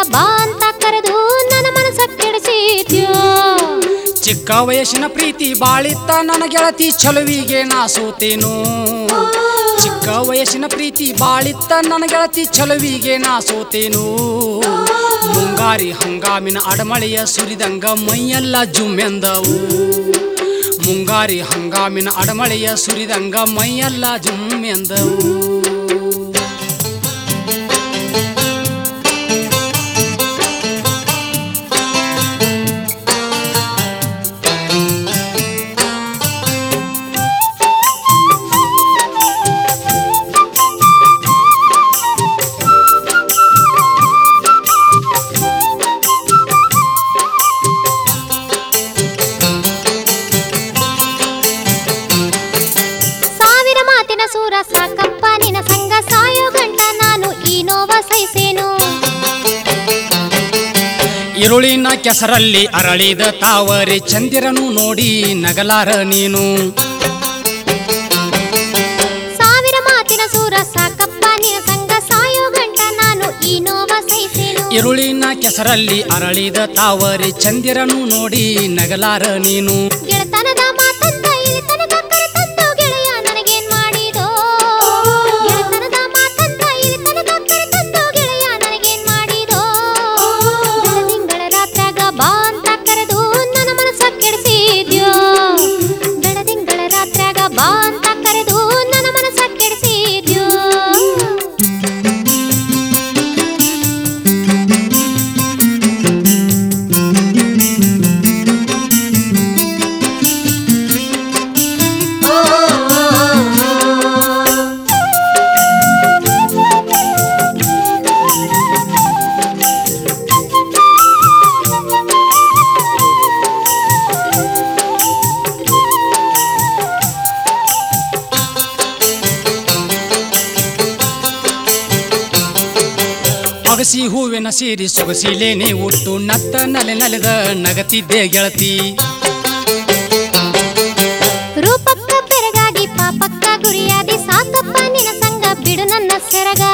ಬಾ ಅಂತ ಕರೆದು ನನ್ನ ಮನಸ್ಸ ಕೆಡಿಸಿದ್ಯೋ ಚಿಕ್ಕ ವಯಸ್ಸಿನ ಪ್ರೀತಿ ಬಾಳಿತ್ತ ನನ್ನ ಗೆಳತಿ ಚಲುವಿಗೆ ನಾ ಸೋತೇನು ಚಿಕ್ಕ ವಯಸ್ಸಿನ ಪ್ರೀತಿ ಬಾಳಿತ್ತ ನನ್ನ ಗೆಳತಿ ಚಲುವಿಗೆ ನಾ ಸೋತೇನು ಮುಂಗಾರಿ ಹಂಗಾಮಿನ ಅಡಮಳೆಯ ಸುರಿದಂಗ ಮೈಯೆಲ್ಲ ಜುಮ್ಮೆಂದವು ಮುಂಗಾರಿ ಹಂಗಾಮಿನ ಅಡಮಳೆಯ ಸುರಿದಂಗ ಮೈಯೆಲ್ಲ ಜುಮ್ಮೆಂದವು ಸಾವಿರ ಮಾತಿನ ಸೂರ ಸಾಕಪ್ಪ ನಿನ ಸಂಗ ಸಾಯೋ ಗಂಟ ನಾನು ಈ ನೋವ ಸಹಿಸೇನು ಇರುಳಿನ ಕೆಸರಲ್ಲಿ ಅರಳಿದ ತಾವರೆ ಚಂದಿರನು ನೋಡಿ ನಗಲಾರ ನೀನು ಸಾವಿರ ಮಾತಿನ ಸೂರ ಸಾಕಪ್ಪ ನಿನ ಸಂಗ ಸಾಯೋ ಗಂಟ ನಾನು ಈ ನೋವ ಸಹಿಸೇನು ಇರುಳಿನ ಕೆಸರಲ್ಲಿ ಅರಳಿದ ತಾವರೆ ಚಂದಿರನು ನೋಡಿ ನಗಲಾರ ನೀನು ಗೆಳತನದ ಮಾತಂತ ಇಲ್ಲಿ ತನಕ ಕರೆತಂದು ಗೆಳೆಯ ನನಗೇನ್ ಮಾಡಿದೋ ಗೆಳತನದ ಮಾತಂತ ಇಲ್ಲಿ ತನಕ ಕರೆತಂದು ಗೆಳೆಯ ನನಗೇನ್ ಮಾಡಿದೋ ಬೆಳದಿಂಗಳ ರಾತ್ರಾಗ ಬಾ ಅಂತ ಕರೆದು ನನ್ನ ಮನಸ್ಸ ಕೆಡಿಸಿದ್ಯೋ ಬೆಳದಿಂಗಳ ರಾತ್ರಾಗ ಬಾ ಅಂತ ಕರೆದು ನನ್ನ ಮನಸ್ಸ ಕೆಡಿಸಿದ್ಯೋ ಅಗಸಿ ಹೂವಿನ ಸೀರಿ ಸೊಗಸಿಲೇನೆ ಉಟ್ಟು ನತ್ತ ನಲೆ ನಲೆದ ನಗತಿದ್ದೆ ಗೆಳತಿ ರೂಪಕ್ಕ ಬೆರಗಾಗಿ ಪಾಪಕ್ಕ ಗುರಿಯಾದಿ ಸಾಕಪ್ಪ ನಿನ ಸಂಗ ಬಿಡು ನನ್ನ ಸೆರಗ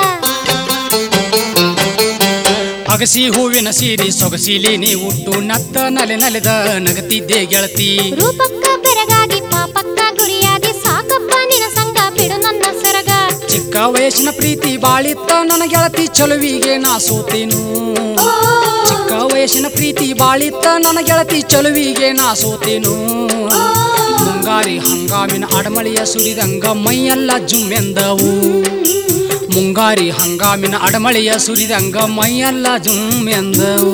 ಅಗಸಿ ಹೂವಿನ ಸೀರಿ ಸೊಗಸಿಲೇನೆ ಉಟ್ಟು ನತ್ತ ನಲೆ ನಲೆದ ನಗತಿದ್ದೆ ಗೆಳತಿ ರೂಪಕ್ಕ ಬೆರಗಾಗಿ ಪಾಪಕ್ಕ ಗುರಿಯಾದಿ ಸಾಕಪ್ಪ ನಿನ ಸಂಗ ಬಿಡು ನನ್ನ ಸೆರಗ ಚಿಕ್ಕ ವಯಸ್ಸಿನ ಪ್ರೀತಿ ಬಾಳಿತ್ತ ನನ್ನ ಗೆಳತಿ ಚಲುವಿಗೆ ನಾ ಸೋತೇನು ಚಿಕ್ಕ ವಯಸ್ಸಿನ ಪ್ರೀತಿ ಬಾಳಿತ್ತ ನನ್ನ ಗೆಳತಿ ಚಲುವಿಗೆ ನಾ ಸೋತೇನು ಮುಂಗಾರಿ ಹಂಗಾಮಿನ ಅಡಮಳೆಯ ಸುರಿದಂಗ ಮೈಯೆಲ್ಲ ಜುಮ್ಮೆಂದವು ಮುಂಗಾರಿ ಹಂಗಾಮಿನ ಅಡಮಳೆಯ ಸುರಿದಂಗ ಮೈಯೆಲ್ಲ ಜುಮ್ಮೆಂದವು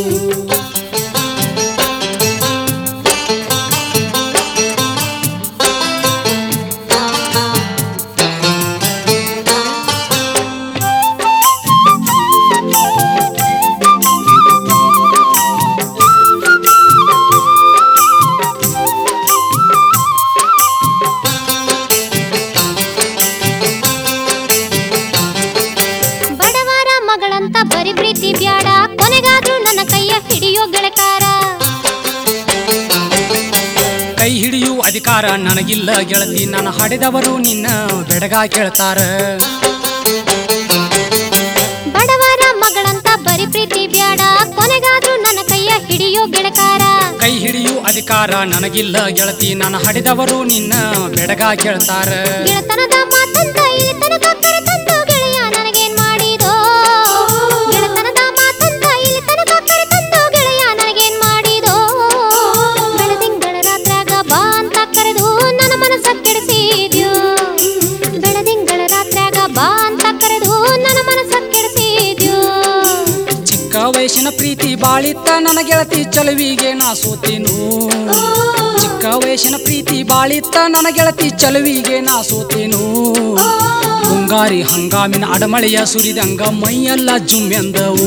ಬಡವರ ಮಗಳಂತ ಬರಿ ಪ್ರೀತಿ ಬ್ಯಾಡ ಕೊನೆಗಾದ್ರೂ ನನ್ನ ಕೈಯ ಹಿಡಿಯೋ ಗೆಳಕಾರ ಕೈ ಹಿಡಿಯು ಅಧಿಕಾರ ನನಗಿಲ್ಲ ಗೆಳತಿ ನನ್ನ ಹಾಡಿದವರು ನಿನ್ನ ಬೆಡಗ ಕೇಳ್ತಾರ ಬಡವರ ಮಗಳಂತ ಬರಿ ಪ್ರೀತಿ ಬ್ಯಾಡ ಕೊನೆಗಾದ್ರೂ ನನ್ನ ಕೈಯ ಹಿಡಿಯೋ ಗೆಳಕಾರ ಕೈ ಹಿಡಿಯು ಅಧಿಕಾರ ನನಗಿಲ್ಲ ಗೆಳತಿ ನನ್ನ ಹಡಿದವರು ನಿನ್ನ ಬೆಡಗ ಕೇಳ್ತಾರ ಗೆಳತನದ ಮಾತಂತ ಇಲ್ಲಿ ತನಕ ಕರೆತಂದು ಗೆಳೆಯ ನನಗೇನ್ ಮಾಡಿದೋ ಗೆಳತನದ ಮಾತಂತ ಇಲ್ಲಿ ತನಕ ಕರೆತಂದು ಗೆಳೆಯ ನನಗೇನ್ ಮಾಡಿದೋ ಬೆಳದಿಂಗಳ ರಾತ್ರಾಗ ಬಾ ಅಂತ ಕರೆದು ನನ್ನ ಮನಸ್ಸ ಕೆಡಿಸಿದ್ಯೋ ಬೆಳದಿಂಗಳ ರಾತ್ರಾಗ ಬಾ ಅಂತ ಕರೆದು ನನ್ನ ಮನಸ್ಸ ಕೆಡಿಸಿದ್ಯೋ ಚಿಕ್ಕ ವಯಸ್ಸಿನ ಪ್ರೀತಿ ಬಾಳಿತ್ತ ನನ್ನ ಗೆಳತಿ ಚಲುವಿಗೆ ನಾ ಸೋತೇನು ಚಿಕ್ಕ ವಯಸ್ಸಿನ ಪ್ರೀತಿ ಬಾಳಿತ್ತ ನನ್ನ ಗೆಳತಿ ಚಲುವಿಗೆ ನಾ ಸೋತೇನು ಮುಂಗಾರಿ ಹಂಗಾಮಿನ ಅಡಮಳೆಯ ಸುರಿದಂಗ ಮೈಯೆಲ್ಲ ಜುಮ್ಮೆಂದವು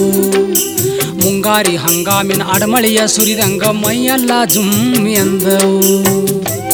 ಮುಂಗಾರಿ ಹಂಗಾಮಿನ ಅಡಮಳೆಯ ಸುರಿದಂಗ ಮೈಯೆಲ್ಲ ಜುಮ್ ಎಂದವು